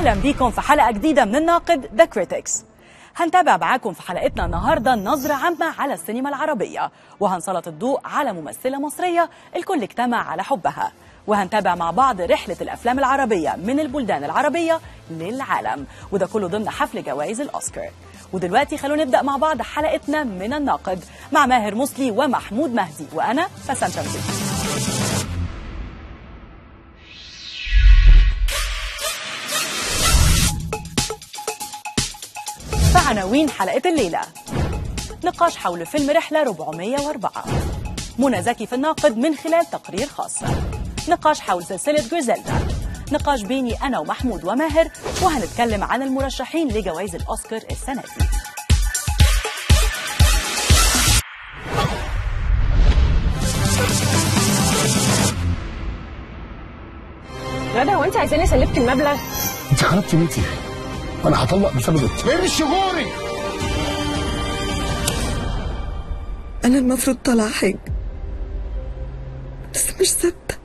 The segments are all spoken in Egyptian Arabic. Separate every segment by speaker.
Speaker 1: أهلا بيكم في حلقة جديدة من الناقد ذا كريتكس هنتابع معاكم في حلقتنا النهاردة نظرة عامة على السينما العربية وهنسلط الضوء على ممثلة مصرية الكل اجتمع على حبها وهنتابع مع بعض رحلة الأفلام العربية من البلدان العربية للعالم وده كله ضمن حفل جوائز الأوسكار ودلوقتي خلونا نبدأ مع بعض حلقتنا من الناقد مع ماهر مسلي ومحمود مهدي وأنا فسان تمزيد فعناوين حلقة الليلة نقاش حول فيلم رحلة 404 منى زكي في الناقد من خلال تقرير خاص نقاش حول سلسلة جريزيلدا نقاش بيني أنا ومحمود وماهر وهنتكلم عن المرشحين لجوائز الأوسكار السنة دي
Speaker 2: غدا هو انت عايزاني اسلفك المبلغ
Speaker 3: انت خربتي بيتي وانا هطلق بسببك فين شهوري
Speaker 4: أنا المفروض طالعة حج بس مش ثابتة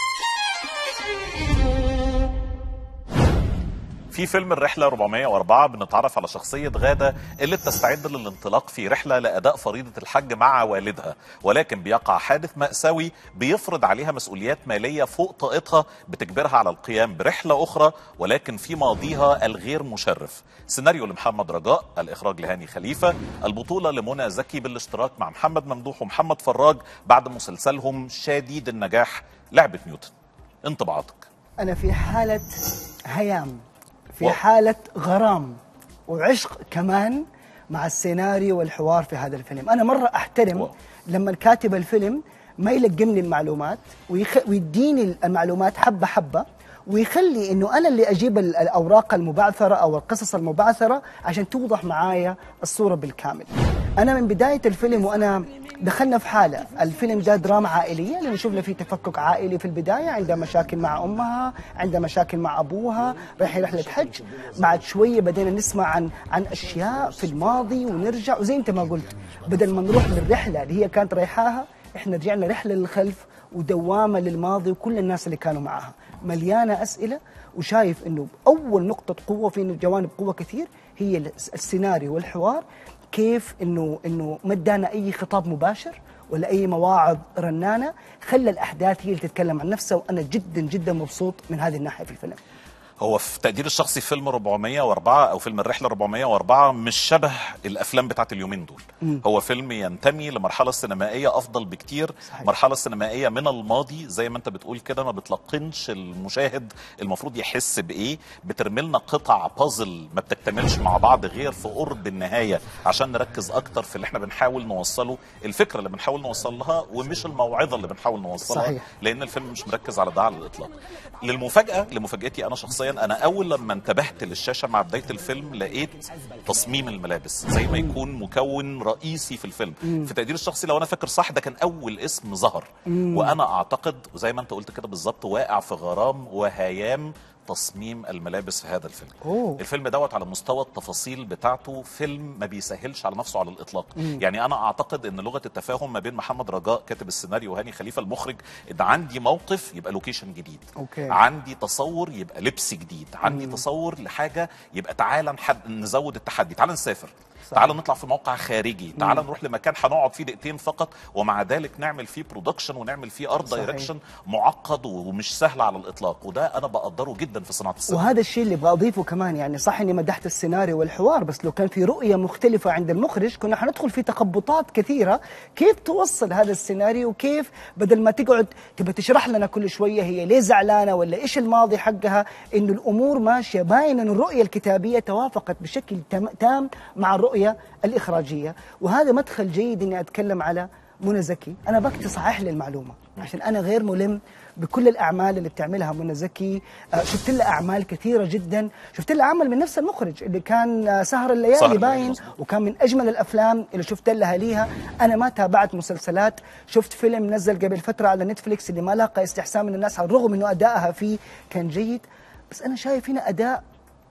Speaker 5: في فيلم الرحلة 404 بنتعرف على شخصية غادة اللي بتستعد للانطلاق في رحلة لأداء فريضة الحج مع والدها ولكن بيقع حادث مأساوي بيفرض عليها مسؤوليات مالية فوق طاقتها بتجبرها على القيام برحلة أخرى ولكن في ماضيها الغير مشرف سيناريو لمحمد رجاء الإخراج لهاني خليفة البطولة لمنى زكي بالاشتراك مع محمد ممدوح ومحمد فراج بعد مسلسلهم شديد النجاح لعبة نيوتن انطباعاتك
Speaker 6: أنا في حالة هيام في
Speaker 5: واو.
Speaker 6: حالة غرام وعشق كمان مع السيناريو والحوار في هذا الفيلم أنا مرة أحترم
Speaker 5: واو.
Speaker 6: لما الكاتب الفيلم ما يلقمني المعلومات ويخ... ويديني المعلومات حبة حبة ويخلي انه انا اللي اجيب ال- الاوراق المبعثره او القصص المبعثره عشان توضح معايا الصوره بالكامل. انا من بدايه الفيلم وانا دخلنا في حاله، الفيلم ده دراما عائليه لانه شفنا فيه تفكك عائلي في البدايه عندها مشاكل مع امها، عندها مشاكل مع ابوها، رايحين رحله حج، بعد شويه بدينا نسمع عن عن اشياء في الماضي ونرجع وزي انت ما قلت بدل ما نروح للرحله اللي هي كانت رايحاها احنا رجعنا رحله للخلف ودوامه للماضي وكل الناس اللي كانوا معاها مليانه اسئله وشايف انه اول نقطه قوه في جوانب قوه كثير هي الس- السيناريو والحوار كيف انه انه ما ادانا اي خطاب مباشر ولا اي مواعظ رنانه خلى الاحداث هي اللي تتكلم عن نفسها وانا جدا جدا مبسوط من هذه الناحيه في الفيلم
Speaker 5: هو في تقدير الشخصي فيلم 404 او فيلم الرحله 404 مش شبه الافلام بتاعت اليومين دول
Speaker 6: مم.
Speaker 5: هو فيلم ينتمي لمرحله سينمائيه افضل بكتير
Speaker 6: صحيح.
Speaker 5: مرحله سينمائيه من الماضي زي ما انت بتقول كده ما بتلقنش المشاهد المفروض يحس بايه بترمي لنا قطع بازل ما بتكتملش مع بعض غير في قرب النهايه عشان نركز اكتر في اللي احنا بنحاول نوصله الفكره اللي بنحاول نوصل لها ومش الموعظه اللي بنحاول نوصلها
Speaker 6: صحيح.
Speaker 5: لان الفيلم مش مركز على ده على الاطلاق للمفاجاه لمفاجاتي انا شخصيا انا اول لما انتبهت للشاشه مع بدايه الفيلم لقيت تصميم الملابس زي ما يكون مكون رئيسي في الفيلم في تقدير الشخصي لو انا فاكر صح ده كان اول اسم ظهر وانا اعتقد وزي ما انت قلت كده بالظبط واقع في غرام وهيام تصميم الملابس في هذا الفيلم
Speaker 6: أوه.
Speaker 5: الفيلم دوت على مستوى التفاصيل بتاعته فيلم ما بيسهلش على نفسه على الاطلاق يعني انا اعتقد ان لغه التفاهم ما بين محمد رجاء كاتب السيناريو وهاني خليفه المخرج ان عندي موقف يبقى لوكيشن جديد
Speaker 6: أوكي.
Speaker 5: عندي تصور يبقى لبس جديد عندي تصور لحاجه يبقى تعالى نحد... نزود التحدي تعالى نسافر تعالى نطلع في موقع خارجي تعالى نروح لمكان هنقعد فيه دقيقتين فقط ومع ذلك نعمل فيه برودكشن ونعمل فيه ارت
Speaker 6: صحيح.
Speaker 5: دايركشن معقد ومش سهل على الاطلاق وده انا بقدره جدا في صناعه السينما
Speaker 6: وهذا الشيء اللي ابغى اضيفه كمان يعني صح اني مدحت السيناريو والحوار بس لو كان في رؤيه مختلفه عند المخرج كنا حندخل في تخبطات كثيره كيف توصل هذا السيناريو وكيف بدل ما تقعد تبى تشرح لنا كل شويه هي ليه زعلانه ولا ايش الماضي حقها انه الامور ماشيه باين انه الرؤيه الكتابيه توافقت بشكل تام- تام مع الرؤيه الاخراجيه وهذا مدخل جيد اني اتكلم على منى زكي انا بكتي صحح لي المعلومه عشان انا غير ملم بكل الاعمال اللي بتعملها منى زكي آه، شفت لها اعمال كثيره جدا شفت لها عمل من نفس المخرج اللي كان آه، سهر
Speaker 5: سهر
Speaker 6: الليالي
Speaker 5: الليالي،
Speaker 6: باين
Speaker 5: مظبوط.
Speaker 6: وكان من اجمل الافلام اللي شفت لها ليها انا ما تابعت مسلسلات شفت فيلم نزل قبل فتره على نتفليكس اللي ما لاقى استحسان من الناس على الرغم انه ادائها فيه كان جيد بس انا شايف هنا اداء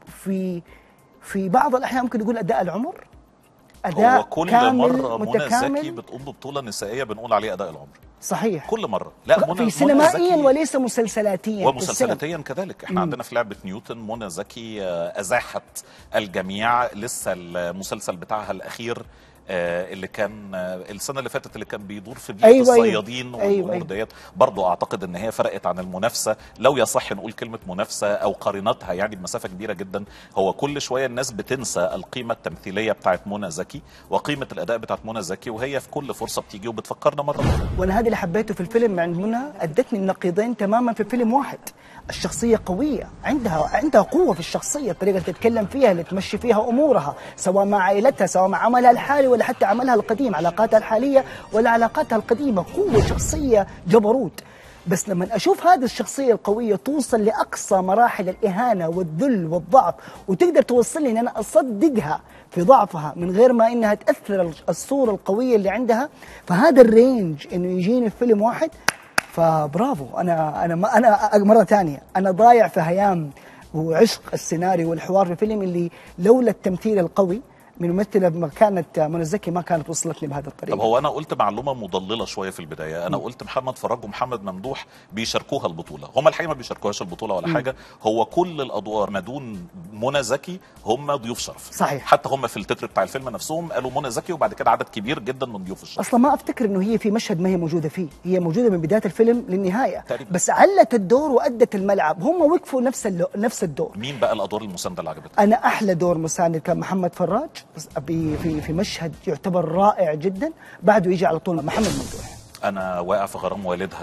Speaker 6: في في بعض الاحيان ممكن نقول اداء العمر اداء
Speaker 5: هو كل
Speaker 6: كامل
Speaker 5: مره منى زكي
Speaker 6: متكامل
Speaker 5: بتقوم ببطوله نسائيه بنقول عليه اداء العمر
Speaker 6: صحيح
Speaker 5: كل مره لا منى
Speaker 6: في
Speaker 5: منى
Speaker 6: سينمائيا
Speaker 5: زكي
Speaker 6: وليس مسلسلاتيا في السينما.
Speaker 5: ومسلسلاتيا كذلك احنا عندنا في لعبه نيوتن منى زكي آه، ازاحت الجميع لسه المسلسل بتاعها الاخير آه، اللي كان آه، السنه اللي فاتت اللي كان بيدور في بيوت
Speaker 6: أيوة، أيوة.
Speaker 5: الصيادين
Speaker 6: أيوة،
Speaker 5: والامور
Speaker 6: أيوة.
Speaker 5: ديت برضه اعتقد ان هي فرقت عن المنافسه لو يصح نقول كلمه منافسه او قارنتها يعني بمسافه كبيره جدا هو كل شويه الناس بتنسى القيمه التمثيليه بتاعت منى زكي وقيمه الاداء بتاعت منى زكي وهي في كل فرصه بتيجي وبتفكرنا مره أخرى.
Speaker 6: وانا هذا اللي حبيته في الفيلم عند منى ادتني النقيضين تماما في فيلم واحد الشخصية قوية عندها عندها قوة في الشخصية الطريقة اللي تتكلم فيها اللي تمشي فيها أمورها سواء مع عائلتها سواء مع عملها الحالي ولا حتى عملها القديم علاقاتها الحالية ولا علاقاتها القديمة قوة شخصية جبروت بس لما اشوف هذه الشخصيه القويه توصل لاقصى مراحل الاهانه والذل والضعف وتقدر توصلني ان انا اصدقها في ضعفها من غير ما انها تاثر الصوره القويه اللي عندها فهذا الرينج انه يجيني في فيلم واحد فبرافو انا انا ما انا مره ثانيه انا ضايع في هيام وعشق السيناريو والحوار في الفيلم اللي لولا التمثيل القوي من ممثله ما كانت منى زكي ما كانت وصلتني بهذه الطريقه
Speaker 5: طب هو انا قلت معلومه مضلله شويه في البدايه انا قلت محمد فراج ومحمد ممدوح بيشاركوها البطوله هم الحقيقه ما بيشاركوهاش البطوله ولا حاجه هو كل الادوار ما دون منى زكي هم ضيوف شرف
Speaker 6: صحيح.
Speaker 5: حتى هم في التتر بتاع الفيلم نفسهم قالوا منى زكي وبعد كده عدد كبير جدا من ضيوف الشرف
Speaker 6: اصلا ما افتكر انه هي في مشهد ما هي موجوده فيه هي موجوده من بدايه الفيلم للنهايه
Speaker 5: تقريباً.
Speaker 6: بس علت الدور وادت الملعب هم وقفوا نفس اللو... نفس الدور
Speaker 5: مين بقى الادوار المسانده اللي عجبتك
Speaker 6: انا احلى دور مساند كان محمد فراج بس في في في مشهد يعتبر رائع جدا بعده يجي على طول محمد ممدوح
Speaker 5: انا واقع في غرام والدها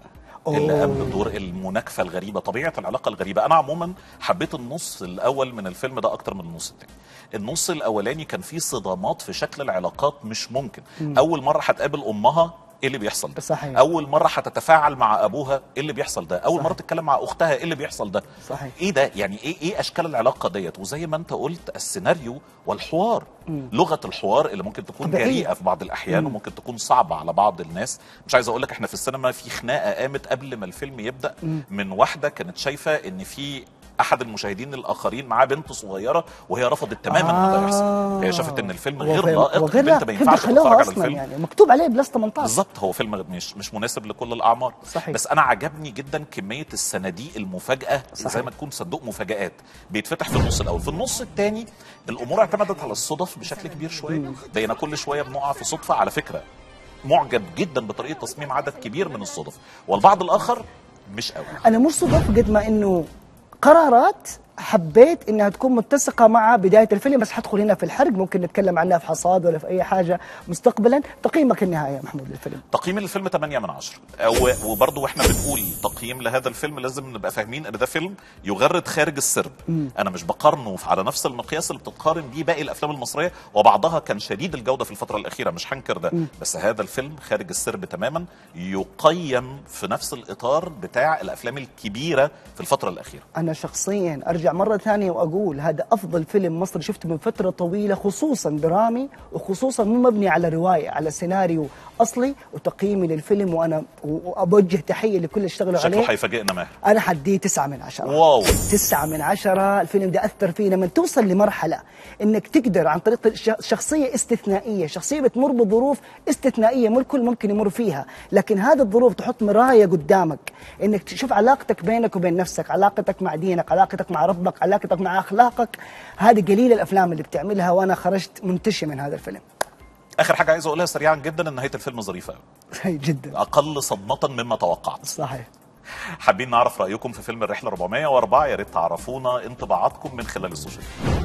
Speaker 5: اللي قام بدور المناكفه الغريبه طبيعه العلاقه الغريبه انا عموما حبيت النص الاول من الفيلم ده اكتر من النص الثاني النص الاولاني كان فيه صدامات في شكل العلاقات مش ممكن اول مره هتقابل امها ايه اللي بيحصل ده
Speaker 6: صحيح.
Speaker 5: اول مره هتتفاعل مع ابوها ايه اللي بيحصل ده اول مره تتكلم مع اختها ايه اللي بيحصل ده
Speaker 6: صحيح.
Speaker 5: ايه ده يعني ايه ايه اشكال العلاقه ديت وزي ما انت قلت السيناريو والحوار لغه الحوار اللي ممكن تكون
Speaker 6: طبيعية.
Speaker 5: جريئه في بعض الاحيان وممكن تكون صعبه على بعض الناس مش عايز اقول لك احنا في السينما في خناقه قامت قبل ما الفيلم يبدا من واحده كانت شايفه ان في احد المشاهدين الاخرين معاه بنت صغيره وهي رفضت تماما ان ده يحصل هي شافت ان الفيلم غير
Speaker 6: وغير-
Speaker 5: لائق
Speaker 6: وغير
Speaker 5: البنت ما
Speaker 6: لائق.
Speaker 5: ينفعش
Speaker 6: دخلوها
Speaker 5: تتفرج على
Speaker 6: اصلا
Speaker 5: الفيلم
Speaker 6: يعني مكتوب عليه بلس 18
Speaker 5: بالظبط هو فيلم مش مش مناسب لكل الاعمار
Speaker 6: صحيح.
Speaker 5: بس انا عجبني جدا كميه الصناديق المفاجاه
Speaker 6: صحيح.
Speaker 5: زي ما تكون صندوق مفاجات بيتفتح في النص الاول في النص الثاني الامور اعتمدت على الصدف بشكل كبير شويه بقينا كل شويه بنقع في صدفه على فكره معجب جدا بطريقه تصميم عدد كبير من الصدف والبعض الاخر مش قوي
Speaker 6: انا مش صدف قد ما انه قرارات حبيت انها تكون متسقه مع بدايه الفيلم بس حدخل هنا في الحرق ممكن نتكلم عنها في حصاد ولا في اي حاجه مستقبلا تقييمك النهائي يا محمود للفيلم
Speaker 5: تقييم للفيلم 8 من 10 أو- وبرضه واحنا بنقول تقييم لهذا الفيلم لازم نبقى فاهمين ان ده فيلم يغرد خارج السرب انا مش بقارنه على نفس المقياس اللي بتتقارن بيه باقي الافلام المصريه وبعضها كان شديد الجوده في الفتره الاخيره مش هنكر ده بس هذا الفيلم خارج السرب تماما يقيم في نفس الاطار بتاع الافلام الكبيره في الفتره الاخيره
Speaker 6: انا شخصيا ارجع مره ثانيه واقول هذا افضل فيلم مصري شفته من فتره طويله خصوصا درامي وخصوصا مو مبني على روايه على سيناريو اصلي وتقييمي للفيلم وانا وابوجه تحيه لكل اللي اشتغلوا
Speaker 5: شكله
Speaker 6: عليه
Speaker 5: هيفاجئنا ماهر
Speaker 6: انا حديه تسعة من عشرة
Speaker 5: واو.
Speaker 6: تسعة من عشرة الفيلم ده أثر فيه لما توصل لمرحلة إنك تقدر عن طريق الش- شخصية استثنائية شخصية بتمر بظروف استثنائية مو الكل ممكن يمر فيها لكن هذه الظروف تحط مراية قدامك إنك تشوف علاقتك بينك وبين نفسك علاقتك مع دينك علاقتك مع ربك علاقتك مع أخلاقك هذه قليل الأفلام اللي بتعملها وأنا خرجت منتشي من هذا الفيلم
Speaker 5: اخر حاجه عايز اقولها سريعا جدا ان نهايه الفيلم ظريفه قوي
Speaker 6: جدا
Speaker 5: اقل صدمه مما توقعت
Speaker 6: صحيح
Speaker 5: حابين نعرف رايكم في فيلم الرحله 404 يا ريت تعرفونا انطباعاتكم من خلال السوشيال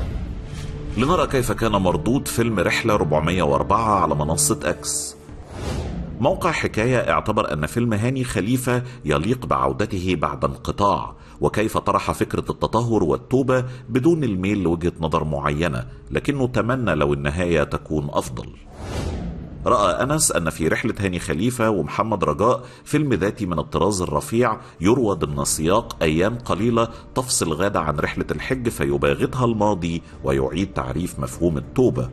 Speaker 5: ميديا. لنرى كيف كان مردود فيلم رحله 404 على منصه اكس موقع حكاية اعتبر أن فيلم هاني خليفة يليق بعودته بعد انقطاع وكيف طرح فكرة التطهر والتوبة بدون الميل لوجهة نظر معينة لكنه تمنى لو النهاية تكون أفضل رأى أنس أن في رحلة هاني خليفة ومحمد رجاء فيلم ذاتي من الطراز الرفيع يروى ضمن سياق أيام قليلة تفصل غادة عن رحلة الحج فيباغتها الماضي ويعيد تعريف مفهوم التوبة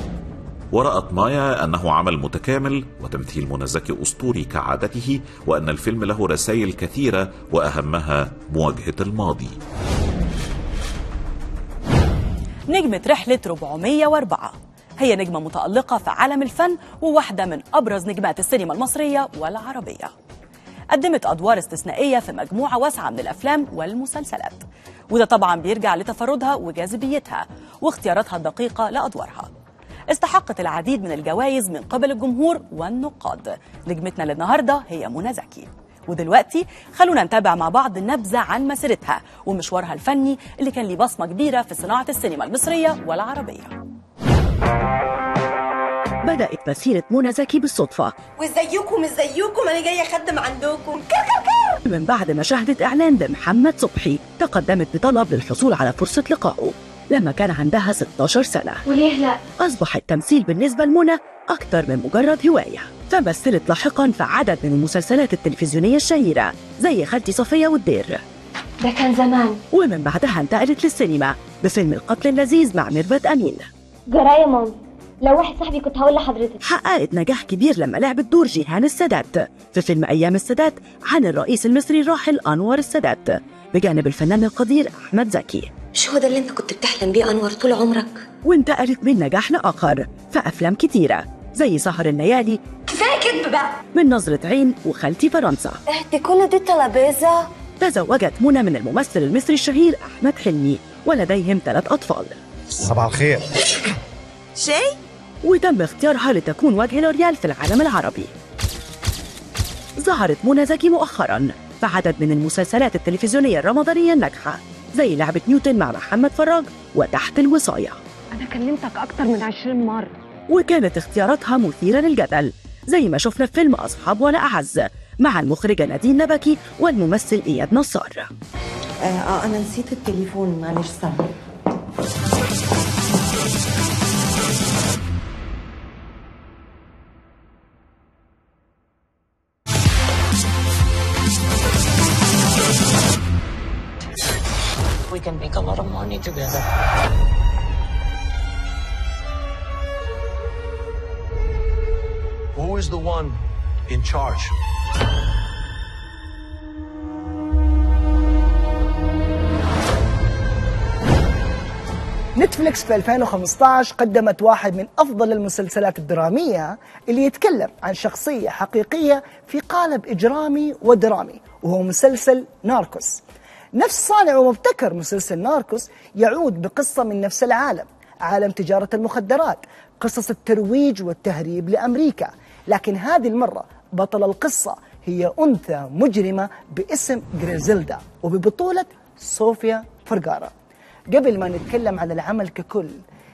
Speaker 5: ورأت مايا أنه عمل متكامل وتمثيل منى زكي أسطوري كعادته وأن الفيلم له رسائل كثيرة وأهمها مواجهة الماضي
Speaker 1: نجمة رحلة 404 هي نجمة متألقة في عالم الفن وواحدة من أبرز نجمات السينما المصرية والعربية قدمت أدوار استثنائية في مجموعة واسعة من الأفلام والمسلسلات وده طبعا بيرجع لتفردها وجاذبيتها واختياراتها الدقيقة لأدوارها استحقت العديد من الجوائز من قبل الجمهور والنقاد نجمتنا للنهاردة هي منى زكي ودلوقتي خلونا نتابع مع بعض نبذة عن مسيرتها ومشوارها الفني اللي كان ليه بصمة كبيرة في صناعة السينما المصرية والعربية بدأت مسيرة منى زكي بالصدفة
Speaker 7: وازيكم ازيكم انا جايه اخدم عندكم كر كر كر
Speaker 1: من بعد ما شاهدت إعلان بمحمد صبحي تقدمت بطلب للحصول على فرصة لقائه لما كان عندها 16 سنة
Speaker 7: وليه لا
Speaker 1: أصبح التمثيل بالنسبة لمنى أكتر من مجرد هواية فمثلت لاحقا في عدد من المسلسلات التلفزيونية الشهيرة زي خالتي صفية والدير
Speaker 7: ده كان زمان
Speaker 1: ومن بعدها انتقلت للسينما بفيلم القتل اللذيذ مع ميرفت أمين
Speaker 7: جرايه مامي لو واحد صاحبي كنت هقول لحضرتك
Speaker 1: حققت نجاح كبير لما لعبت دور جيهان السادات في فيلم أيام السادات عن الرئيس المصري الراحل أنور السادات بجانب الفنان القدير أحمد زكي
Speaker 7: مش هو ده اللي انت كنت بتحلم بيه انور طول عمرك
Speaker 1: وانتقلت من نجاح لآخر في أفلام كتيرة زي سهر الليالي
Speaker 7: كفايه كدب بقى
Speaker 1: من نظرة عين وخالتي فرنسا
Speaker 7: اهدي كل دي ترابيزه
Speaker 1: تزوجت منى من الممثل المصري الشهير أحمد حلمي ولديهم ثلاث أطفال
Speaker 8: صباح الخير
Speaker 7: شيء
Speaker 1: وتم اختيارها لتكون وجه لوريال في العالم العربي ظهرت منى زكي مؤخرا في عدد من المسلسلات التلفزيونية الرمضانية الناجحة زي لعبة نيوتن مع محمد فراج وتحت الوصاية
Speaker 2: انا كلمتك اكتر من 20 مره
Speaker 1: وكانت اختياراتها مثيرة للجدل زي ما شفنا في فيلم أصحاب ولا أعز مع المخرجة نادين نبكي والممثل إياد نصار
Speaker 4: آه, اه انا نسيت التليفون معلش سامحني
Speaker 9: We can make a lot of money together.
Speaker 8: Who is the one in charge?
Speaker 6: نتفليكس في 2015 قدمت واحد من أفضل المسلسلات الدرامية اللي يتكلم عن شخصية حقيقية في قالب إجرامي ودرامي وهو مسلسل ناركوس نفس صانع ومبتكر مسلسل ناركوس يعود بقصة من نفس العالم عالم تجارة المخدرات قصص الترويج والتهريب لأمريكا لكن هذه المرة بطل القصة هي أنثى مجرمة باسم جريزيلدا وببطولة صوفيا فرغارا قبل ما نتكلم عن العمل ككل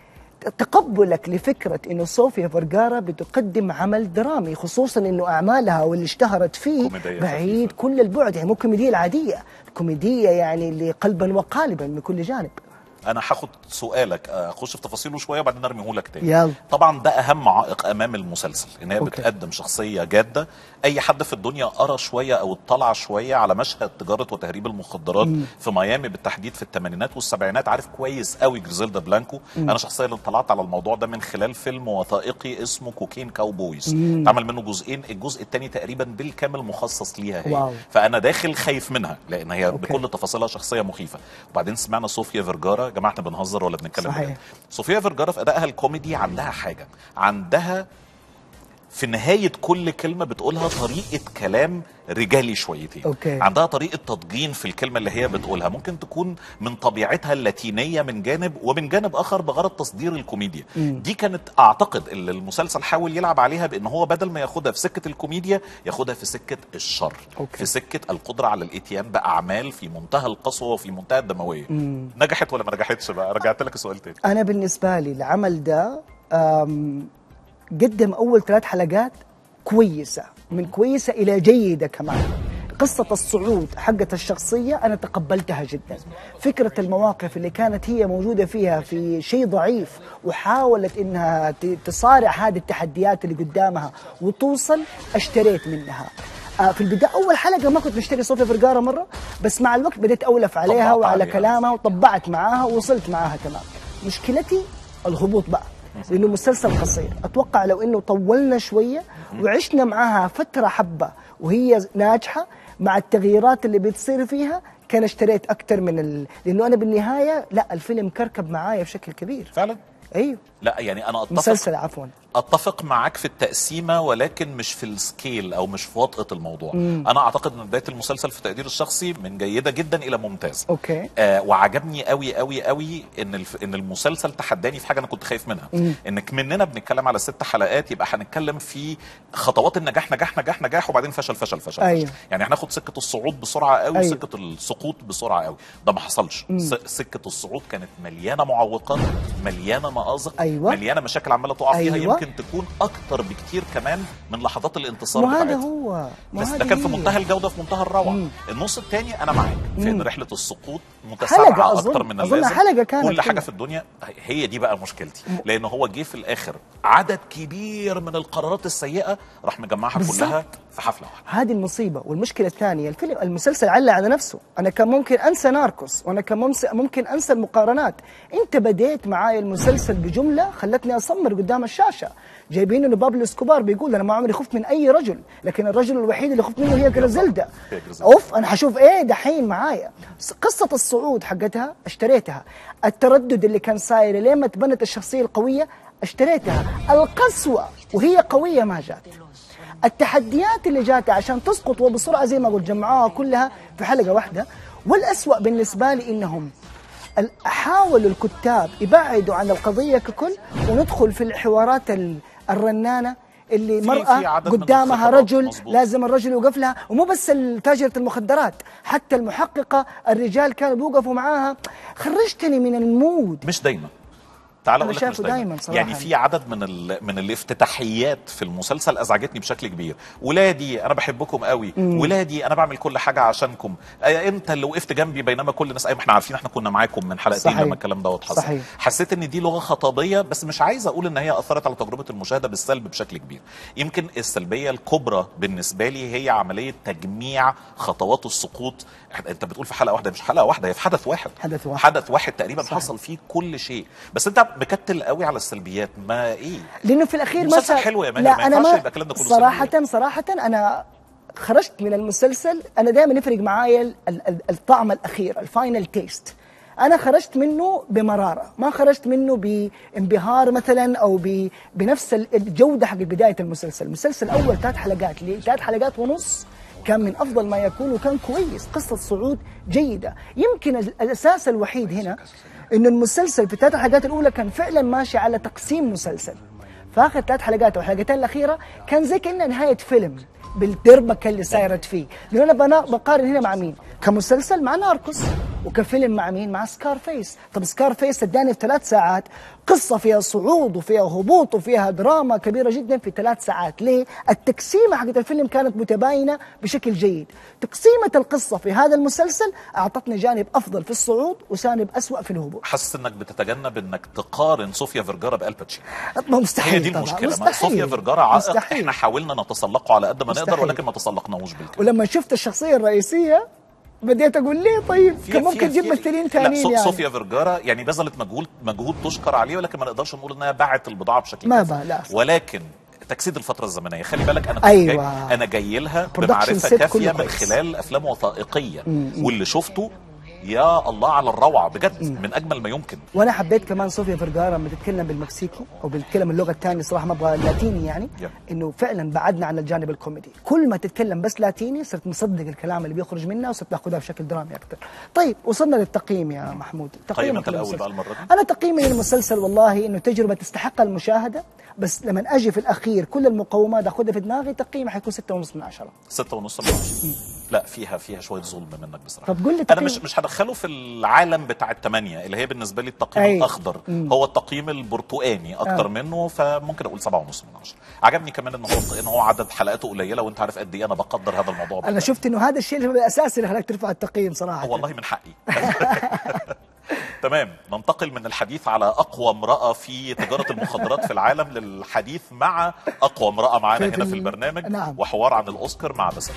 Speaker 6: تقبلك لفكرة أنه صوفيا فرغارا بتقدم عمل درامي خصوصا أنه أعمالها واللي اشتهرت فيه
Speaker 5: كوميدية
Speaker 6: بعيد
Speaker 5: خفيفة.
Speaker 6: كل البعد يعني مو كوميدية العادية الكوميدية يعني اللي قلبا وقالبا من كل جانب
Speaker 5: انا هاخد سؤالك اخش في تفاصيله شويه وبعدين ارميه لك تاني
Speaker 6: يلا.
Speaker 5: طبعا ده اهم عائق امام المسلسل ان هي
Speaker 6: أوكي.
Speaker 5: بتقدم شخصيه جاده اي حد في الدنيا قرا شويه او اطلع شويه على مشهد تجاره وتهريب المخدرات في ميامي بالتحديد في الثمانينات والسبعينات عارف كويس قوي جريزيلدا بلانكو انا شخصيا اللي اطلعت على الموضوع ده من خلال فيلم وثائقي اسمه كوكين كاوبويز اتعمل منه جزئين الجزء الثاني تقريبا بالكامل مخصص ليها هي
Speaker 6: واو.
Speaker 5: فانا داخل خايف منها لان هي
Speaker 6: أوكي.
Speaker 5: بكل تفاصيلها شخصيه مخيفه وبعدين سمعنا صوفيا فيرجارا يا جماعه احنا بنهزر ولا بنتكلم
Speaker 6: صحيح.
Speaker 5: بجد؟ صوفيا فيرجارا في ادائها الكوميدي عندها حاجه عندها في نهاية كل كلمة بتقولها طريقة كلام رجالي شويتين
Speaker 6: أوكي.
Speaker 5: عندها طريقة تضجين في الكلمة اللي هي بتقولها ممكن تكون من طبيعتها اللاتينية من جانب ومن جانب آخر بغرض تصدير الكوميديا دي كانت أعتقد اللي المسلسل حاول يلعب عليها بأن هو بدل ما ياخدها في سكة الكوميديا ياخدها في سكة الشر
Speaker 6: أوكي.
Speaker 5: في سكة القدرة على الإتيان بأعمال في منتهى القسوة وفي منتهى الدموية نجحت ولا ما نجحتش بقى رجعت لك السؤال تاني
Speaker 6: أنا بالنسبة لي العمل ده أم، قدم أول ثلاث حلقات كويسة من كويسة إلى جيدة كمان قصة الصعود حقة الشخصية أنا تقبلتها جدا فكرة المواقف اللي كانت هي موجودة فيها في شيء ضعيف وحاولت إنها ت- تصارع هذه التحديات اللي قدامها وتوصل اشتريت منها آه، في البداية أول حلقة ما كنت مشتري صوفيا فرقارة مرة بس مع الوقت بديت أولف عليها
Speaker 5: طبعت
Speaker 6: وعلى
Speaker 5: عليها.
Speaker 6: كلامها وطبعت معاها ووصلت معاها كمان مشكلتي الهبوط بقى لانه مسلسل قصير اتوقع لو انه طولنا شويه وعشنا معاها فتره حبه وهي ناجحه مع التغييرات اللي بتصير فيها كان اشتريت اكثر من ال... لانه انا بالنهايه لا الفيلم كركب معايا بشكل كبير
Speaker 5: فعلا
Speaker 6: ايوه
Speaker 5: لا يعني انا اتفق
Speaker 6: مسلسل عفوا
Speaker 5: اتفق معاك في التقسيمه ولكن مش في السكيل او مش في وطأة الموضوع
Speaker 6: مم.
Speaker 5: انا اعتقد ان بدايه المسلسل في تقدير الشخصي من جيده جدا الى ممتاز
Speaker 6: اوكي
Speaker 5: آه وعجبني قوي قوي قوي ان الف... ان المسلسل تحداني في حاجه انا كنت خايف منها
Speaker 6: مم.
Speaker 5: انك مننا بنتكلم على ست حلقات يبقى هنتكلم في خطوات النجاح نجاح نجاح نجاح وبعدين فشل فشل فشل,
Speaker 6: أيوة.
Speaker 5: فشل. يعني هناخد سكه الصعود بسرعه قوي
Speaker 6: أيوة.
Speaker 5: وسكه السقوط بسرعه قوي ده ما حصلش
Speaker 6: مم.
Speaker 5: س... سكه الصعود كانت مليانه معوقات مليانه مآزق
Speaker 6: أيوة.
Speaker 5: مليانه مشاكل عماله تقع فيها
Speaker 6: أيوة.
Speaker 5: يمكن تكون اكتر بكتير كمان من لحظات الانتصار
Speaker 6: ما هذا
Speaker 5: بتاعتها
Speaker 6: هو ما
Speaker 5: بس
Speaker 6: هذه
Speaker 5: ده كان في
Speaker 6: هي.
Speaker 5: منتهى الجوده في منتهى الروعه
Speaker 6: مم.
Speaker 5: النص الثاني انا معاك في ان
Speaker 6: مم.
Speaker 5: رحله السقوط متسارعه
Speaker 6: حلقة أظن-
Speaker 5: اكتر من
Speaker 6: أظن
Speaker 5: اللازم
Speaker 6: حلقة كانت
Speaker 5: كل حاجه
Speaker 6: كلها.
Speaker 5: في الدنيا هي دي بقى مشكلتي لان هو جه في الاخر عدد كبير من القرارات السيئه راح مجمعها
Speaker 6: بالظبط.
Speaker 5: كلها في حفله واحده
Speaker 6: هذه المصيبة والمشكلة الثانية الفيلم المسلسل علق على نفسه أنا كان ممكن أنسى ناركوس وأنا كان ممس- ممكن أنسى المقارنات أنت بديت معايا المسلسل بجملة خلتني أصمر قدام الشاشة جايبين انه بابلو اسكوبار بيقول انا ما عمري خفت من اي رجل لكن الرجل الوحيد اللي خفت منه هي جريزيلدا
Speaker 5: هي جريزيلدا.
Speaker 6: اوف انا حشوف ايه دحين معايا قصه الصعود حقتها اشتريتها التردد اللي كان صاير لين ما تبنت الشخصيه القويه اشتريتها القسوه وهي قويه ما جات التحديات اللي جاتها عشان تسقط وبسرعه زي ما قلت جمعوها كلها في حلقه واحده والأسوأ بالنسبه لي انهم ال- حاولوا الكتاب يبعدوا عن القضيه ككل وندخل في الحوارات ال- الرنانه اللي
Speaker 5: في-
Speaker 6: مرأة
Speaker 5: في عدد من
Speaker 6: قدامها
Speaker 5: الخطرات،
Speaker 6: رجل
Speaker 5: مظبوط.
Speaker 6: لازم الرجل يوقف لها ومو بس تاجرة المخدرات حتى المحققة الرجال كانوا بيوقفوا معاها خرجتني من المود
Speaker 5: مش دايما تعال
Speaker 6: أنا
Speaker 5: اقول لك
Speaker 6: شايفه
Speaker 5: مش دايما,
Speaker 6: دايماً صراحة.
Speaker 5: يعني في عدد من ال... من الافتتاحيات في المسلسل ازعجتني بشكل كبير ولادي انا بحبكم قوي
Speaker 6: مم.
Speaker 5: ولادي انا بعمل كل حاجه عشانكم آه، انت اللي وقفت جنبي بينما كل الناس ايوه احنا عارفين احنا كنا معاكم من حلقتين
Speaker 6: صحيح.
Speaker 5: لما الكلام دوت حصل
Speaker 6: صحيح.
Speaker 5: حسيت ان دي لغه خطابيه بس مش عايز اقول ان هي اثرت على تجربه المشاهده بالسلب بشكل كبير يمكن السلبيه الكبرى بالنسبه لي هي عمليه تجميع خطوات السقوط انت بتقول في حلقه واحده مش حلقه واحده هي في حدث واحد
Speaker 6: حدث واحد.
Speaker 5: حدث واحد تقريبا
Speaker 6: صحيح.
Speaker 5: حصل فيه كل شيء بس انت مكتل قوي على السلبيات ما ايه
Speaker 6: لانه في الاخير
Speaker 5: مسلسل
Speaker 6: ما
Speaker 5: حلو يا ماهر،
Speaker 6: لا
Speaker 5: ما
Speaker 6: انا
Speaker 5: ينفعش
Speaker 6: ما
Speaker 5: يبقى الكلام ده كله
Speaker 6: صراحة
Speaker 5: سلبيات.
Speaker 6: صراحة انا خرجت من المسلسل انا دائما يفرق معايا ال- ال- ال- الطعم الاخير الفاينل تيست انا خرجت منه بمراره ما خرجت منه بانبهار مثلا او ب- بنفس ال- الجوده حق بدايه المسلسل المسلسل الاول ثلاث حلقات ليه ثلاث حلقات ونص كان من افضل ما يكون وكان كويس قصه صعود جيده يمكن ال- الاساس الوحيد هنا انه المسلسل في الثلاث حلقات الاولى كان فعلا ماشي على تقسيم مسلسل فاخر ثلاث حلقات او الحلقتين الاخيره كان زي كانها نهايه فيلم بالدربكه اللي صايرت فيه لانه انا بنا- بقارن هنا مع مين كمسلسل مع ناركوس وكفيلم مع مين مع سكار فيس طب سكار فيس اداني في ثلاث ساعات قصه فيها صعود وفيها هبوط وفيها دراما كبيره جدا في ثلاث ساعات ليه التقسيمه حقت الفيلم كانت متباينه بشكل جيد تقسيمه القصه في هذا المسلسل اعطتني جانب افضل في الصعود وجانب اسوا في الهبوط
Speaker 5: حاسس انك بتتجنب انك تقارن صوفيا فيرجارا بالباتشينو
Speaker 6: ما مستحيل
Speaker 5: هي دي
Speaker 6: طبعاً،
Speaker 5: المشكله ما
Speaker 6: مستحيل.
Speaker 5: صوفيا فيرجارا عائق
Speaker 6: مستحيل.
Speaker 5: احنا حاولنا نتسلقه على قد ما نقدر
Speaker 6: مستحيل.
Speaker 5: ولكن ما تسلقناهوش بالكامل
Speaker 6: ولما شفت الشخصيه الرئيسيه بديت اقول ليه طيب
Speaker 5: في-
Speaker 6: كان ممكن
Speaker 5: في-
Speaker 6: تجيب
Speaker 5: في-
Speaker 6: ممثلين
Speaker 5: لا
Speaker 6: ثانيين
Speaker 5: صو-
Speaker 6: يعني
Speaker 5: صوفيا فيرجارا يعني بذلت مجهود مجهود تشكر عليه ولكن ما نقدرش نقول انها باعت البضاعه بشكل
Speaker 6: ما
Speaker 5: كافي.
Speaker 6: باع، لا.
Speaker 5: ولكن تجسيد الفتره الزمنيه خلي بالك انا كنت
Speaker 6: أيوة.
Speaker 5: جاي انا جاي لها
Speaker 6: Production
Speaker 5: بمعرفه
Speaker 6: set
Speaker 5: كافيه
Speaker 6: كله
Speaker 5: من
Speaker 6: كويس.
Speaker 5: خلال افلام وثائقيه
Speaker 6: مم.
Speaker 5: واللي شفته يا الله على الروعه بجد من اجمل ما يمكن
Speaker 6: وانا حبيت كمان صوفيا فيرجارا لما تتكلم بالمكسيكي او بتتكلم اللغه الثانيه صراحه ما ابغى اللاتيني يعني
Speaker 5: يب.
Speaker 6: انه فعلا بعدنا عن الجانب الكوميدي كل ما تتكلم بس لاتيني صرت مصدق الكلام اللي بيخرج منها وصرت باخذها بشكل درامي اكثر طيب وصلنا للتقييم يا محمود
Speaker 5: قيم
Speaker 6: تقييمك
Speaker 5: انت الاول
Speaker 6: للمسلسل.
Speaker 5: بقى المره دي
Speaker 6: انا تقييمي للمسلسل والله انه تجربه تستحق المشاهده بس لما اجي في الاخير كل المقومات اخذها في دماغي تقييمي حيكون ستة ونص من عشرة
Speaker 5: ستة ونص من عشرة لا فيها فيها شويه ظلم منك بصراحه
Speaker 6: طب قول لي
Speaker 5: انا
Speaker 6: تقييم-
Speaker 5: مش مش هدخله في العالم بتاع الثمانيه اللي هي بالنسبه لي التقييم
Speaker 6: أي.
Speaker 5: الاخضر
Speaker 6: مم.
Speaker 5: هو التقييم البرتقاني اكتر
Speaker 6: آه.
Speaker 5: منه فممكن اقول سبعة ونص من عشرة عجبني كمان ان هو ان هو عدد حلقاته قليله وانت عارف قد ايه انا بقدر هذا الموضوع
Speaker 6: انا شفت انه هذا الشيء اللي هو الاساسي اللي خلاك ترفع التقييم صراحه
Speaker 5: والله من حقي تمام ننتقل من الحديث على اقوى امراه في تجاره المخدرات في العالم للحديث مع اقوى امراه معانا
Speaker 6: في
Speaker 5: هنا في
Speaker 6: ال-
Speaker 5: البرنامج
Speaker 6: نعم.
Speaker 5: وحوار عن الاوسكار مع بسنت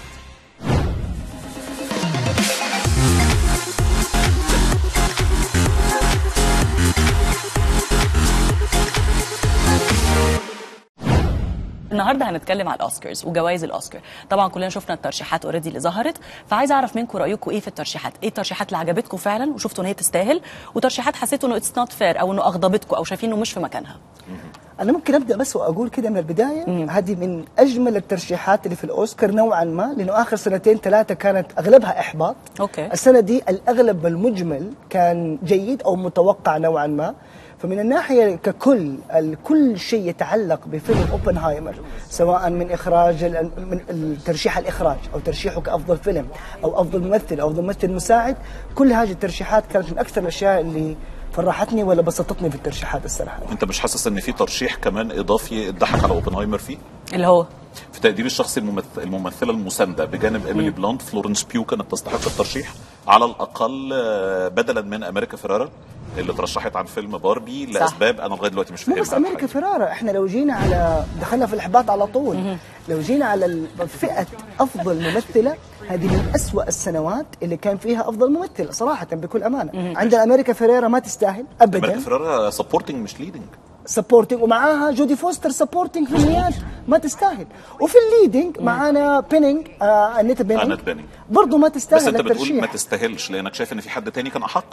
Speaker 1: النهارده النهارده هنتكلم على الاوسكارز وجوائز الاوسكار طبعا كلنا شفنا الترشيحات اوريدي اللي ظهرت فعايزه اعرف منكم رايكم ايه في الترشيحات ايه الترشيحات اللي عجبتكم فعلا وشفتوا ان هي تستاهل وترشيحات حسيتوا انه اتس نوت فير او انه اغضبتكم او شايفين انه مش في مكانها
Speaker 6: انا ممكن ابدا بس واقول كده من البدايه هذه من اجمل الترشيحات اللي في الاوسكار نوعا ما لانه اخر سنتين ثلاثه كانت اغلبها احباط
Speaker 1: أوكي.
Speaker 6: السنه دي الاغلب المجمل كان جيد او متوقع نوعا ما فمن الناحيه ككل ال- كل شيء يتعلق بفيلم اوبنهايمر سواء من اخراج ال- من الترشيح الاخراج او ترشيحه كافضل فيلم او افضل ممثل او افضل ممثل مساعد كل هذه الترشيحات كانت من اكثر الاشياء اللي فرحتني ولا بسطتني في الترشيحات الصراحه
Speaker 5: انت مش حاسس ان في ترشيح كمان اضافي اتضحك على اوبنهايمر فيه
Speaker 1: اللي هو
Speaker 5: في تقدير الشخصي الممثل الممثله المسانده بجانب ايميلي بلانت فلورنس بيو كانت تستحق الترشيح على الاقل آه، بدلا من امريكا فيرارا اللي ترشحت عن فيلم باربي لاسباب انا لغايه دلوقتي مش
Speaker 6: مو
Speaker 5: فاهمها
Speaker 6: بس امريكا
Speaker 5: الحقيقة.
Speaker 6: فرارة احنا لو جينا على دخلنا في الاحباط على طول لو جينا على ال- فئه افضل ممثله هذه من أسوأ السنوات اللي كان فيها افضل ممثل صراحه بكل امانه عندنا امريكا فيريرا ما تستاهل
Speaker 5: امريكا
Speaker 6: ابدا
Speaker 5: فيرارا سبورتنج مش ليدنج
Speaker 6: سبورتنج ومعاها جودي فوستر سبورتنج في النيات ما تستاهل وفي الليدنج معانا بينينج آه انيتا بينينج
Speaker 5: أنيت بينينج.
Speaker 6: برضه ما تستاهل
Speaker 5: بس انت بتقول
Speaker 6: الترشيح.
Speaker 5: ما تستاهلش لانك شايف ان في حد تاني كان احق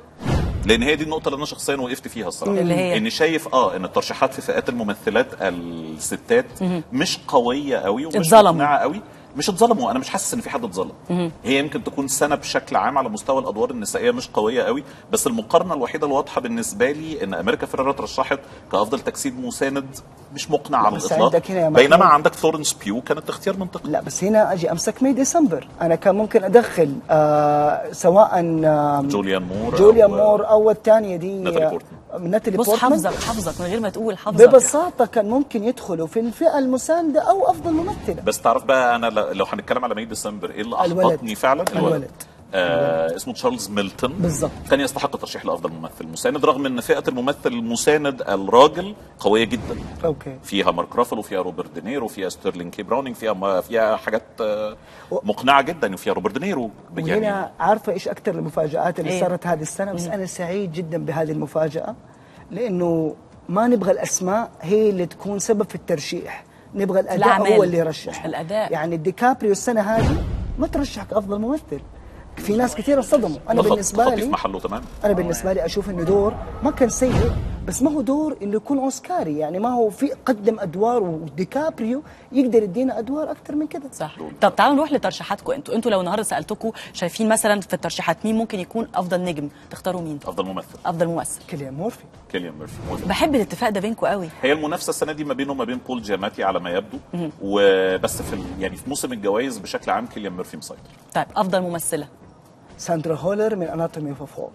Speaker 5: لان هي دي النقطه اللي انا شخصيا وقفت فيها الصراحه
Speaker 1: اللي هي؟
Speaker 5: اني شايف اه ان الترشيحات في فئات الممثلات الستات مش قويه قوي ومش
Speaker 1: اتظلموا.
Speaker 5: مقنعه قوي مش اتظلموا انا مش حاسس ان في حد اتظلم هي يمكن تكون سنه بشكل عام على مستوى الادوار النسائيه مش قويه قوي بس المقارنه الوحيده الواضحه بالنسبه لي ان امريكا فيرارا ترشحت كافضل تجسيد مساند مش مقنع على
Speaker 6: بس
Speaker 5: الاطلاق
Speaker 6: عندك هنا يا محمود-
Speaker 5: بينما عندك فلورنس بيو كانت اختيار منطقي
Speaker 6: لا بس هنا اجي امسك مي ديسمبر انا كان ممكن ادخل آه سواء آه
Speaker 5: جوليان مور
Speaker 6: جوليا
Speaker 5: أو-
Speaker 6: مور او الثانيه دي
Speaker 5: ناتالي
Speaker 6: آه،
Speaker 5: بورتمان.
Speaker 6: ناتالي
Speaker 1: بص
Speaker 6: بورتمان.
Speaker 1: حافظك حافظك من غير ما تقول حافظك
Speaker 6: ببساطه كان ممكن يدخلوا في الفئه المسانده او افضل ممثله
Speaker 5: بس تعرف بقى انا ل- لو هنتكلم على مي ديسمبر ايه اللي
Speaker 6: الولد.
Speaker 5: احبطني فعلا
Speaker 6: الولد.
Speaker 5: آه اسمه تشارلز ميلتون
Speaker 6: بالظبط.
Speaker 5: كان يستحق الترشيح لافضل ممثل مساند رغم ان فئه الممثل المساند الراجل قويه جدا
Speaker 6: اوكي
Speaker 5: فيها مارك رافلو فيها روبرت دينيرو فيها ستيرلينج كي براونينج فيها ما فيها حاجات آه مقنعه جدا وفيها روبرت دينيرو
Speaker 6: وهنا عارفه ايش اكثر المفاجات اللي
Speaker 1: إيه؟
Speaker 6: صارت هذه السنه بس انا سعيد جدا بهذه المفاجاه لانه ما نبغى الاسماء هي اللي تكون سبب في الترشيح نبغى الاداء
Speaker 1: الأعمال.
Speaker 6: هو اللي يرشح
Speaker 1: الأداء.
Speaker 6: يعني ديكابريو السنه هذه ما ترشح كافضل ممثل في ناس كثير انصدموا انا بالنسبه
Speaker 5: خطي في
Speaker 6: لي
Speaker 5: محله تمام
Speaker 6: انا بالنسبه لي اشوف انه دور ما كان سيء بس ما هو دور انه يكون اوسكاري يعني ما هو في قدم ادوار وديكابريو يقدر يدينا ادوار اكثر من كده
Speaker 1: صح طب تعالوا نروح لترشيحاتكم انتوا انتوا لو النهارده سالتكم شايفين مثلا في الترشيحات مين ممكن يكون افضل نجم تختاروا مين
Speaker 5: افضل ممثل
Speaker 1: افضل ممثل
Speaker 6: كيليان مورفي
Speaker 5: كيليان ميرفي موافق.
Speaker 1: بحب الاتفاق ده بينكم قوي
Speaker 5: هي المنافسه السنه دي ما بينه وما بين بول جياماتي على ما يبدو وبس في ال- يعني في موسم الجوائز بشكل عام كيليان ميرفي مسيطر
Speaker 1: طيب افضل ممثله
Speaker 6: ساندرا هولر من اناتومي اوف فول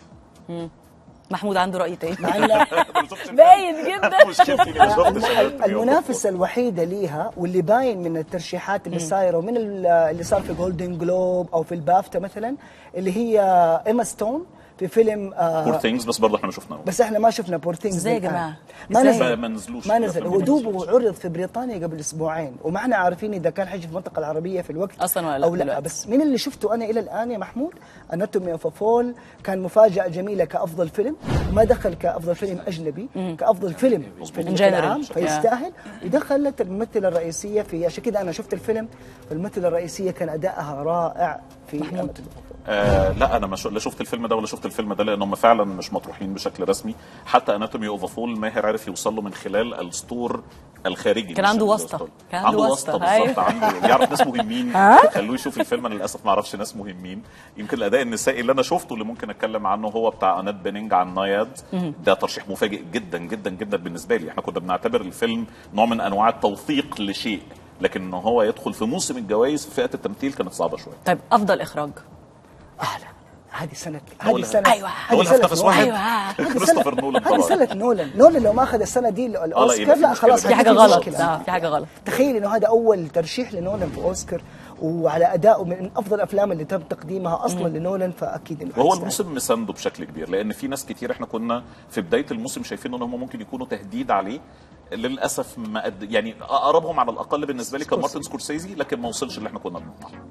Speaker 1: محمود عنده راي تاني
Speaker 6: مع ان
Speaker 1: باين جدا
Speaker 5: مشكلتي إني ما شفتش أناتومي أوف
Speaker 6: المنافسه الوحيده ليها واللي باين من الترشيحات اللي صايره ومن ال- اللي صار في جولدن جلوب او في البافتا مثلا اللي هي ايما ستون في فيلم آه
Speaker 5: بور ثينجز بس برضه احنا ما شفناه
Speaker 6: بس احنا ما شفنا بورتينجز
Speaker 1: إزاي يا
Speaker 6: للآن.
Speaker 1: جماعة؟
Speaker 6: ما
Speaker 1: إزاي؟
Speaker 6: نزل
Speaker 5: ما- ما نزلوش
Speaker 6: ما
Speaker 5: في
Speaker 6: نزل
Speaker 5: الأفلام
Speaker 6: هو
Speaker 5: ما
Speaker 6: دوبه
Speaker 5: نزلوش.
Speaker 6: عرض في بريطانيا قبل اسبوعين وما احنا عارفين اذا كان حيجي في المنطقه العربيه في الوقت
Speaker 1: أصلاً ولا لا
Speaker 6: او لا
Speaker 1: دلوقتي؟
Speaker 6: بس من اللي شفته انا الى الان يا محمود اناتومي اوف فول كان مفاجاه جميله كافضل فيلم ما دخل كافضل فيلم اجنبي كافضل فيلم في
Speaker 1: In
Speaker 6: العام
Speaker 1: general.
Speaker 6: فيستاهل ودخلت الممثله الرئيسيه في عشان كده انا شفت الفيلم الممثله الرئيسيه كان ادائها رائع في محمود
Speaker 5: آه لا انا ما شو- لا شفت الفيلم ده ولا شفت الفيلم ده لان هم فعلا مش مطروحين بشكل رسمي حتى اناتومي اوف فول ماهر عرف يوصل له من خلال الستور الخارجي
Speaker 1: كان
Speaker 5: مش
Speaker 1: عنده
Speaker 5: الستور.
Speaker 1: واسطة. كان
Speaker 5: عنده
Speaker 1: عنده
Speaker 5: واسطه
Speaker 1: واسطة.
Speaker 5: بالظبط
Speaker 1: أيوه.
Speaker 5: عنده يعرف ناس مهمين خلوه يشوف الفيلم انا للاسف ما اعرفش ناس مهمين يمكن الاداء النسائي اللي انا شفته اللي ممكن اتكلم عنه هو بتاع انات بينينج عن ناياد ده ترشيح مفاجئ جدا جدا جدا بالنسبه لي احنا كنا بنعتبر الفيلم نوع من انواع التوثيق لشيء لكن ان هو يدخل في موسم الجوائز في فئه التمثيل كانت صعبه شويه
Speaker 1: طيب افضل اخراج
Speaker 6: اهلا هذه سنه هذه
Speaker 5: نولان.
Speaker 6: سنه
Speaker 1: أيوة.
Speaker 6: هذه
Speaker 5: نولان
Speaker 6: سنه
Speaker 5: في نفس واحد
Speaker 1: أيوة.
Speaker 6: هذه
Speaker 5: كريستوفر
Speaker 6: سنة-
Speaker 5: نولان
Speaker 6: هذه
Speaker 5: طبعا
Speaker 6: سنة نولان نولان لو ما اخذ السنة دي الاوسكار
Speaker 5: يبقى في
Speaker 6: لا
Speaker 5: مشكلة.
Speaker 6: خلاص
Speaker 5: في
Speaker 1: في حاجه
Speaker 6: في
Speaker 1: غلط
Speaker 6: مشكلة.
Speaker 1: اه في حاجه غلط
Speaker 6: تخيل انه هذا اول ترشيح لنولان في اوسكار وعلى ادائه من افضل الافلام اللي تم تقديمها اصلا لنولان فاكيد انه
Speaker 5: وهو
Speaker 6: حيستاهل.
Speaker 5: الموسم مسانده بشكل كبير لان في ناس كتير احنا كنا في بدايه الموسم شايفين ان هم ممكن يكونوا تهديد عليه للاسف ما قد يعني اقربهم على الاقل بالنسبه لي كان مارتن سكورسيزي لكن ما وصلش اللي احنا كنا بنطمح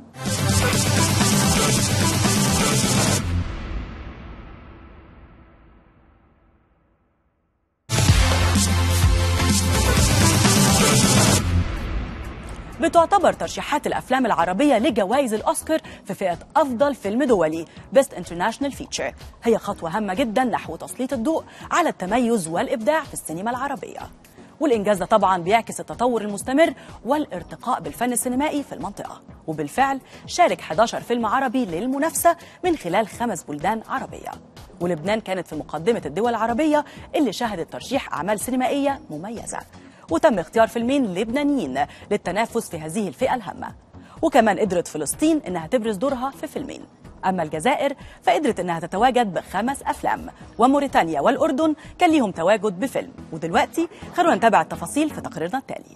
Speaker 1: بتعتبر ترشيحات الأفلام العربية لجوائز الأوسكار في فئة أفضل فيلم دولي Best International Feature هي خطوة هامة جدا نحو تسليط الضوء على التميز والإبداع في السينما العربية والإنجاز ده طبعا بيعكس التطور المستمر والارتقاء بالفن السينمائي في المنطقة وبالفعل شارك 11 فيلم عربي للمنافسة من خلال خمس بلدان عربية ولبنان كانت في مقدمة الدول العربية اللي شهدت ترشيح أعمال سينمائية مميزة وتم اختيار فيلمين لبنانيين للتنافس في هذه الفئة الهامة وكمان قدرت فلسطين إنها تبرز دورها في فيلمين أما الجزائر فقدرت إنها تتواجد بخمس أفلام وموريتانيا والأردن كان ليهم تواجد بفيلم ودلوقتي خلونا نتابع التفاصيل في تقريرنا التالي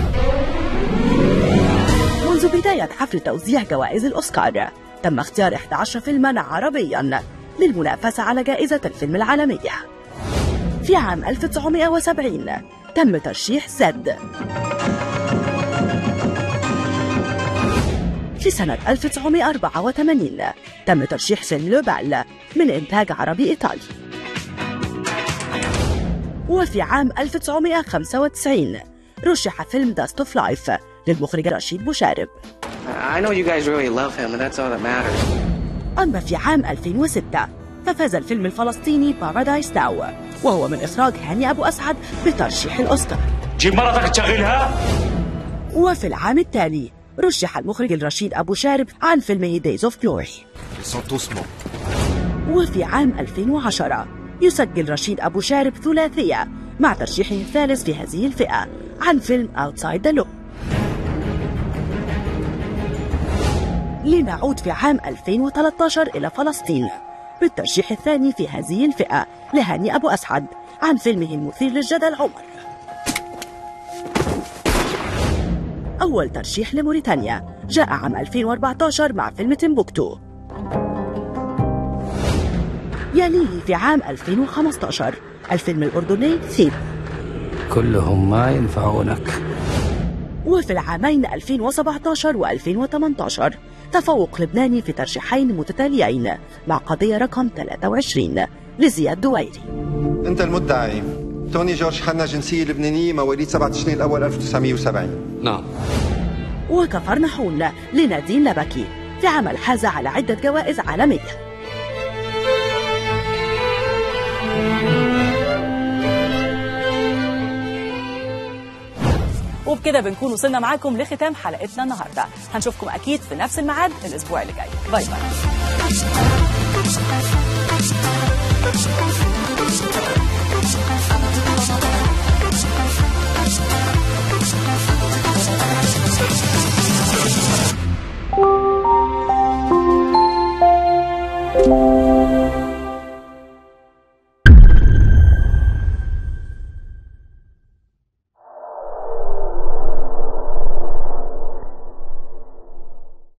Speaker 1: منذ بداية حفل توزيع جوائز الأوسكار تم اختيار 11 فيلما عربيا للمنافسة على جائزة الفيلم العالمية في عام 1970 تم ترشيح زد في سنة 1984 تم ترشيح فيلم لوبال من إنتاج عربي إيطالي وفي عام 1995 رشح فيلم داست اوف لايف للمخرج رشيد بوشارب
Speaker 10: I know you guys really love him, and that's all that matters.
Speaker 1: أما في عام 2006 ففاز الفيلم الفلسطيني بارادايس ناو وهو من إخراج هاني أبو أسعد بترشيح الأوسكار
Speaker 11: جيب مرتك تشغلها
Speaker 1: وفي العام التالي رشح المخرج الرشيد أبو شارب عن فيلمه Days of Glory وفي عام 2010 يسجل رشيد أبو شارب ثلاثية مع ترشيحه الثالث في هذه الفئة عن فيلم Outside the Loop لنعود في عام 2013 إلى فلسطين بالترشيح الثاني في هذه الفئة لهاني أبو أسعد عن فيلمه المثير للجدل عمر أول ترشيح لموريتانيا جاء عام 2014 مع فيلم تمبوكتو يليه في عام 2015 الفيلم الأردني ثيب
Speaker 12: كلهم ما ينفعونك
Speaker 1: وفي العامين 2017 و2018 تفوق لبناني في ترشيحين متتاليين مع قضية رقم 23 لزياد دويري
Speaker 13: انت المدعي توني جورج حنا جنسية لبنانية مواليد 7 تشرين الأول 1970
Speaker 12: نعم
Speaker 1: وكفرنحون لنادين لبكي في عمل حاز على عدة جوائز عالمية وبكده بنكون وصلنا معاكم لختام حلقتنا النهارده هنشوفكم اكيد في نفس الميعاد الاسبوع اللي جاي باي باي